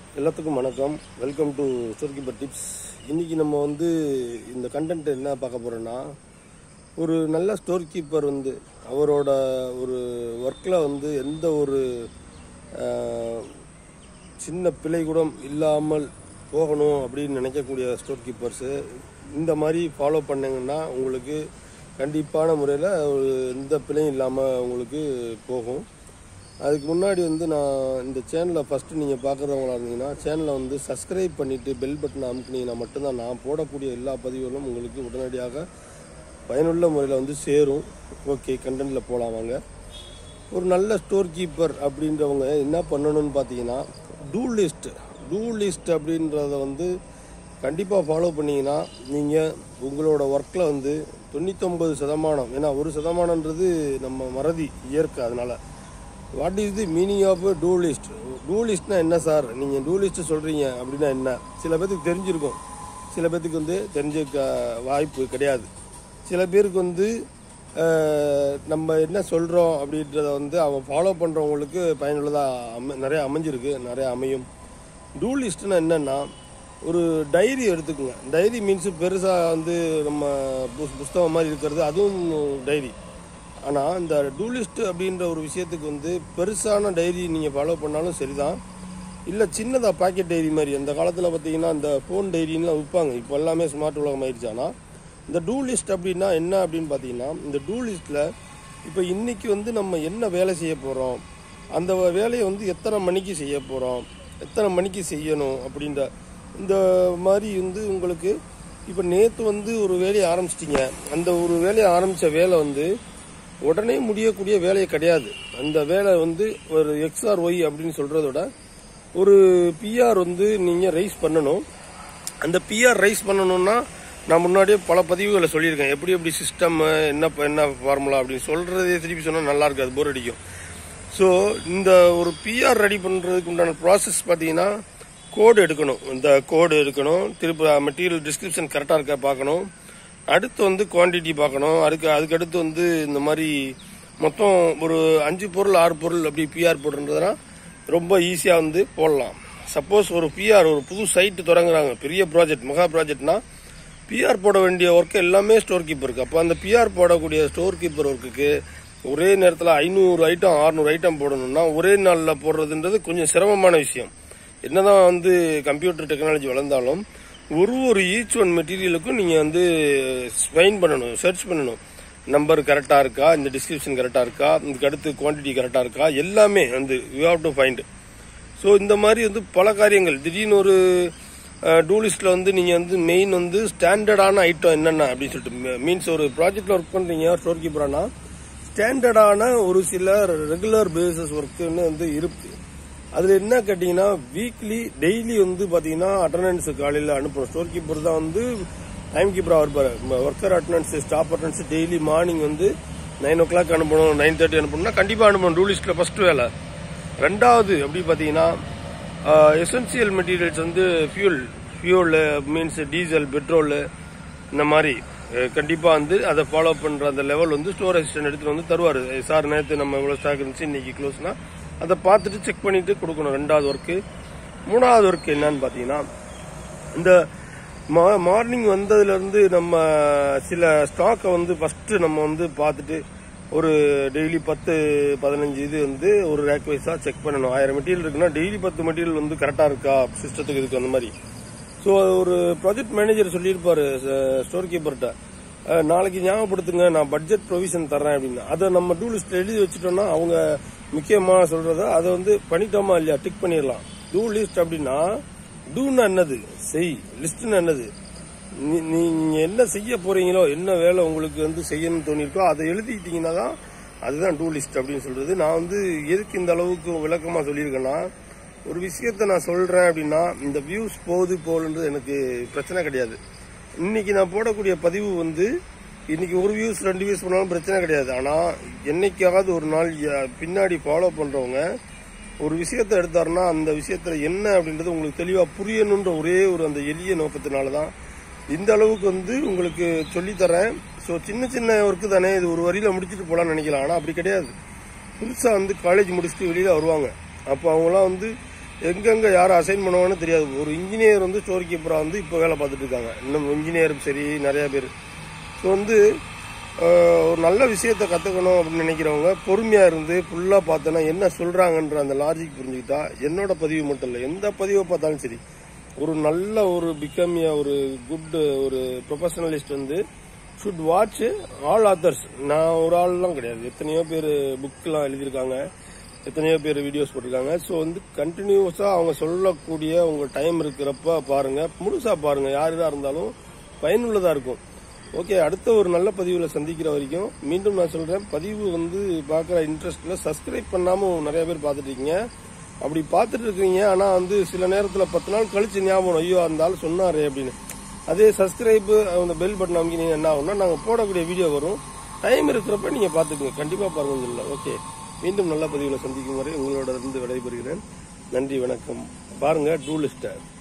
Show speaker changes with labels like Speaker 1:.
Speaker 1: எல்லாத்துக்கும் வணக்கம் welcome to ஸ்டோர்கீப்பர் tips இன்னைக்கு நம்ம வந்து இந்த கண்டென்ட் என்ன பார்க்க போறோம்னா ஒரு நல்ல ஸ்டோர் கீப்பர் வந்து அவரோட ஒரு ஒர்க்கில் வந்து எந்த ஒரு ஆஹ், சின்ன பிழை கூட இல்லாமல் போகணும் அப்படின்னு நினைக்கக்கூடிய ஸ்டோர் கீப்பர்ஸு இந்த மாதிரி ஃபாலோ பண்ணீங்கன்னா உங்களுக்கு கண்டிப்பான முறையில் ஒரு எந்த பிழையும் இல்லாமல் உங்களுக்கு போகும் அதுக்கு முன்னாடி வந்து நான் இந்த சேனலை ஃபஸ்ட்டு நீங்கள் பார்க்குறவங்களா இருந்தீங்கன்னா சேனலை வந்து சப்ஸ்கிரைப் பண்ணிவிட்டு பெல் பட்டனை அமுக்குனீங்கன்னா மட்டும்தான் நான் போடக்கூடிய எல்லா பதிவுகளும் உங்களுக்கு உடனடியாக பயனுள்ள முறையில் வந்து சேரும் ஓகே கண்டென்ட்டில் போகலாம் வாங்க ஒரு நல்ல ஸ்டோர் கீப்பர் அப்படின்றவங்க என்ன பண்ணணும்னு பார்த்தீங்கன்னா டூ லிஸ்ட் டூ லிஸ்ட் அப்படின்றத வந்து கண்டிப்பாக ஃபாலோ பண்ணீங்கன்னா நீங்கள் உங்களோட ஒர்க்கில் வந்து தொண்ணூத்தொம்பது சதமானம் ஏன்னா ஒரு சதமானன்றது நம்ம மறதி இயற்கை அதனால் what is the meaning of to list to லிஸ்ட்னா என்ன சார் நீங்கள் டூ லிஸ்ட் சொல்கிறீங்க அப்படின்னா என்ன சில பேர்த்துக்கு தெரிஞ்சிருக்கும் சில பேர்த்துக்கு வந்து தெரிஞ்சிருக்க வாய்ப்பு கிடையாது சில பேருக்கு வந்து அஹ், நம்ம என்ன சொல்கிறோம் அப்படின்றத வந்து அவன் ஃபாலோ பண்ணுறவங்களுக்கு பயனுள்ளதாக அமை நிறைய அமைஞ்சிருக்கு நிறைய அமையும் டூ லிஸ்ட்னா என்னென்னா ஒரு டைரி எடுத்துக்கோங்க டைரி மீன்ஸ் பெருசாக வந்து நம்ம புஸ்- புஸ்தகம் மாதிரி இருக்கிறது அதுவும் டைரி ஆனால் இந்த டூலிஸ்ட் அப்படின்ற ஒரு விஷயத்துக்கு வந்து பெருசான டைரி நீங்கள் ஃபாலோ பண்ணாலும் சரிதான் இல்லை சின்னதாக பாக்கெட் டைரி மாதிரி அந்த காலத்தில் பார்த்தீங்கன்னா இந்த ஃபோன் டைரின்லாம் விற்பாங்க இப்போ எல்லாமே ஸ்மார்ட் உலகம் ஆயிடுச்சு ஆனால் இந்த டூ லிஸ்ட் அப்படின்னா என்ன அப்படின்னு பார்த்தீங்கன்னா இந்த டூ லிஸ்ட்டில் இப்போ இன்னைக்கு வந்து நம்ம என்ன வேலை செய்ய போகிறோம் அந்த வேலையை வந்து எத்தனை மணிக்கு செய்ய போகிறோம் எத்தனை மணிக்கு செய்யணும் அப்படின்ற இந்த மாதிரி வந்து உங்களுக்கு இப்போ நேற்று வந்து ஒரு வேலையை ஆரம்பிச்சிட்டிங்க அந்த ஒரு வேலையை ஆரம்பித்த வேலை வந்து உடனே முடியக்கூடிய வேலையை கிடையாது அந்த வேலை வந்து ஒரு எக்ஸ்ஆர் ஒய் அப்படின்னு சொல்கிறத விட ஒரு பிஆர் வந்து நீங்கள் ரைஸ் பண்ணணும் அந்த பிஆர் ரைஸ் பண்ணணும்னா நான் முன்னாடியே பல பதிவுகளை சொல்லியிருக்கேன் எப்படி எப்படி சிஸ்டம் என்ன ப- என்ன ஃபார்முலா அப்படின்னு சொல்கிறதே திருப்பி சொன்னால் நல்லா இருக்காது போர் அடிக்கும் ஸோ இந்த ஒரு பிஆர் ரெடி பண்ணுறதுக்கு உண்டான ப்ராசஸ் பார்த்தீங்கன்னா கோடு எடுக்கணும் இந்த கோடு எடுக்கணும் திருப்பி மெட்டீரியல் டிஸ்கிரிப்ஷன் கரெக்டாக இருக்கா பார்க்கணும் அடுத்து வந்து குவாண்டிட்டி பார்க்கணும் அதுக்கு அதுக்கு அடுத்து வந்து இந்த மாதிரி மொத்தம் ஒரு அஞ்சு பொருள் ஆறு பொருள் அப்படி பிஆர் போடுறதுனா ரொம்ப ஈஸியாக வந்து போடலாம் சப்போஸ் ஒரு பிஆர் ஒரு புது சைட்டு தொடங்குறாங்க பெரிய ப்ராஜெக்ட் மகா ப்ராஜெக்ட்னா பிஆர் போட வேண்டிய ஒர்க்கு எல்லாமே ஸ்டோர் கீப்பருக்கு அப்போ அந்த பிஆர் போடக்கூடிய ஸ்டோர் கீப்பர் ஒர்க்குக்கு ஒரே நேரத்தில் ஐநூறு ஐட்டம் 600 ஐட்டம் போடணும்னா ஒரே நாளில் போடுறதுன்றது கொஞ்சம் சிரமமான விஷயம் என்னதான் வந்து கம்ப்யூட்டர் டெக்னாலஜி வளர்ந்தாலும் ஒரு ஒரு ஈச் ஒன் மெட்டீரியலுக்கும் நீங்கள் வந்து ஸ்பைன் பண்ணணும் சர்ச் பண்ணணும் நம்பர் கரெக்டாக இருக்கா இந்த டிஸ்கிரிப்ஷன் கரெக்டாக இருக்கா இதுக்கு அடுத்து குவான்டிட்டி கரெக்டாக இருக்கா எல்லாமே வந்து you have to find so இந்த மாதிரி வந்து பல காரியங்கள் திடீர்னு ஒரு டூலிஸ்டில் வந்து நீங்கள் வந்து மெயின் வந்து ஸ்டாண்டர்டான ஐட்டம் என்னென்ன அப்படின்னு சொல்லிட்டு மீன்ஸ் ஒரு ப்ராஜெக்டில் ஒர்க் பண்ணுறீங்க ஸ்டோர் கீப்பரானா ஸ்டாண்டர்டான ஒரு சில ரெகுலர் பேசிஸ் ஒர்க்குன்னு வந்து இருக்கு அதில் என்ன கேட்டிங்கன்னா வீக்லி டெய்லி வந்து பார்த்தீங்கன்னா அட்டண்டன்ஸ் காலையில் அனுப்பணும் ஸ்டோர் கீப்பர் தான் வந்து டைம் கீப்பராக இருப்பார் worker attendance staff attendance daily morning வந்து நைன் ஓ கிளாக் அனுப்பணும் நைன் தேர்ட்டி அனுப்பணும்னா கண்டிப்பாக அனுப்பணும் டூலிஸ்ட்டில் ஃபர்ஸ்ட் வேலை ரெண்டாவது அப்படி பார்த்தீங்கன்னா எசென்சியல் மெட்டீரியல்ஸ் வந்து fuel fuel means diesel petrol இந்த மாதிரி அஹ், கண்டிப்பா வந்து அதை ஃபாலோ பண்ற அந்த லெவல் வந்து ஸ்டோர் அசிஸ்டன்ட் எடுத்துட்டு வந்து தருவாரு சார் நேற்று நம்ம இவ்வளவு ஸ்டாக் இருந்துச்சு இன்னைக்கு க்ளோஸ்னா அதை பார்த்துட்டு செக் பண்ணிட்டு கொடுக்கணும் ரெண்டாவது ஒர்க்கு மூணாவது ஒர்க் என்னன்னு பார்த்தீங்கன்னா இந்த மார்னிங் வந்ததுல இருந்து நம்ம சில ஸ்டாக்கை வந்து ஃபர்ஸ்ட் நம்ம வந்து பார்த்துட்டு ஒரு டெய்லி பத்து பதினஞ்சு இது வந்து ஒரு ரேக் வைஸா செக் பண்ணணும் ஆயிரம் மெட்டீரியல் இருக்குன்னா டெய்லி பத்து மெட்டீரியல் வந்து கரெக்டா இருக்கா சிஸ்டத்துக்கு இதுக்கு அந்த மாதிரி ஸோ ஒரு ப்ராஜெக்ட் மேனேஜர் சொல்லியிருப்பாரு ஸ்டோர் கீப்பர்கிட்ட நாளைக்கு ஞாபகப்படுத்துங்க நான் பட்ஜெட் ப்ரொவிஷன் தர்றேன் அப்படின்னு அதை நம்ம டூ லிஸ்ட் எழுதி வச்சுட்டோம்னா அவங்க முக்கியமாக சொல்றத அதை வந்து பண்ணிட்டோமா இல்லையா டிக் பண்ணிடலாம் டூ லிஸ்ட் அப்படின்னா டூன்னா என்னது செய் லிஸ்ட்னா என்னது நீ- நீங்க என்ன செய்ய போறீங்களோ என்ன வேலை உங்களுக்கு வந்து செய்யணும்னு தோணிருக்கோ அதை எழுதிக்கிட்டீங்கன்னா தான் அதுதான் டூ லிஸ்ட் அப்படின்னு சொல்றது நான் வந்து எதுக்கு இந்த அளவுக்கு விளக்கமா சொல்லியிருக்கேன்னா ஒரு விஷயத்த நான் சொல்றேன் அப்படின்னா இந்த வியூஸ் போகுது போகலன்றது எனக்கு பிரச்சனை கிடையாது இன்னைக்கு நான் போடக்கூடிய பதிவு வந்து இன்னைக்கு ஒரு வியூஸ் ரெண்டு வியூஸ் பண்ணாலும் பிரச்சனை கிடையாது ஆனா என்னைக்காவது ஒரு நாள் ய- பின்னாடி ஃபாலோ பண்றவங்க ஒரு விஷயத்தை எடுத்தாருன்னா அந்த விஷயத்துல என்ன அப்படின்றது உங்களுக்கு தெளிவா புரியணுன்ற ஒரே ஒரு அந்த எளிய நோக்கத்தினால தான் இந்த அளவுக்கு வந்து உங்களுக்கு சொல்லித்தரேன் ஸோ சின்ன சின்ன ஒர்க்கு தானே இது ஒரு வரியில முடிச்சுட்டு போலாம்னு நினைக்கலாம் ஆனா அப்படி கிடையாது புதுசா வந்து காலேஜ் முடிச்சுட்டு வெளியில வருவாங்க அப்போ அவங்களாம் வந்து எங்கெங்க யாரை அசைன் பண்ணுவாங்கன்னு தெரியாது ஒரு இன்ஜினியர் வந்து ஸ்டோர் கீப்பராக வந்து இப்போ வேலை பார்த்துட்டு இருக்காங்க இன்னும் இன்ஜினியரும் சரி நிறைய பேர் ஸோ வந்து ஆஹ், ஒரு நல்ல விஷயத்த கற்றுக்கணும் அப்படின்னு நினைக்கிறவங்க பொறுமையாக இருந்து ஃபுல்லாக பார்த்தோன்னா என்ன சொல்கிறாங்கன்ற அந்த லாஜிக் புரிஞ்சுக்கிட்டா என்னோட பதிவு மட்டும் இல்லை எந்த பதிவை பார்த்தாலும் சரி ஒரு நல்ல ஒரு பிகம் ஒரு குட் ஒரு ப்ரொஃபஷனலிஸ்ட் வந்து ஷுட் வாட்ச் ஆல் ஆத்தர்ஸ் நான் ஒரு ஆள்லாம் கிடையாது எத்தனையோ பேர் புக்கெலாம் எழுதியிருக்காங்க எத்தனையோ பேர் வீடியோஸ் போட்டிருக்காங்க ஸோ வந்து கண்டினியூஸாக அவங்க சொல்லக்கூடிய உங்கள் டைம் இருக்கிறப்ப பாருங்கள் முழுசாக பாருங்கள் யாராக இருந்தாலும் பயனுள்ளதாக இருக்கும் ஓகே அடுத்த ஒரு நல்ல பதிவில் சந்திக்கிற வரைக்கும் மீண்டும் நான் சொல்கிறேன் பதிவு வந்து பார்க்குற இன்ட்ரெஸ்ட்டில் சப்ஸ்கிரைப் பண்ணாமல் நிறைய பேர் பார்த்துட்டு இருக்கீங்க அப்படி பார்த்துட்டு இருக்கீங்க ஆனால் வந்து சில நேரத்தில் பத்து நாள் கழிச்சு ஞாபகம் ஐயோ அந்த ஆள் சொன்னாரே அப்படின்னு அதே சப்ஸ்கிரைப் அந்த பெல் பட்டன் அமைக்கினீங்க என்ன ஆகும்னா நாங்கள் போடக்கூடிய வீடியோ வரும் டைம் இருக்கிறப்ப நீங்கள் பார்த்துக்குங்க கண்டிப்பாக பாருங்க இல்லை ஓகே மீண்டும் நல்ல பதிவில் சந்திக்கும் வரை உங்களோட இருந்து விடைபெறுகிறேன் நன்றி வணக்கம் பாருங்க டூ லிஸ்டர்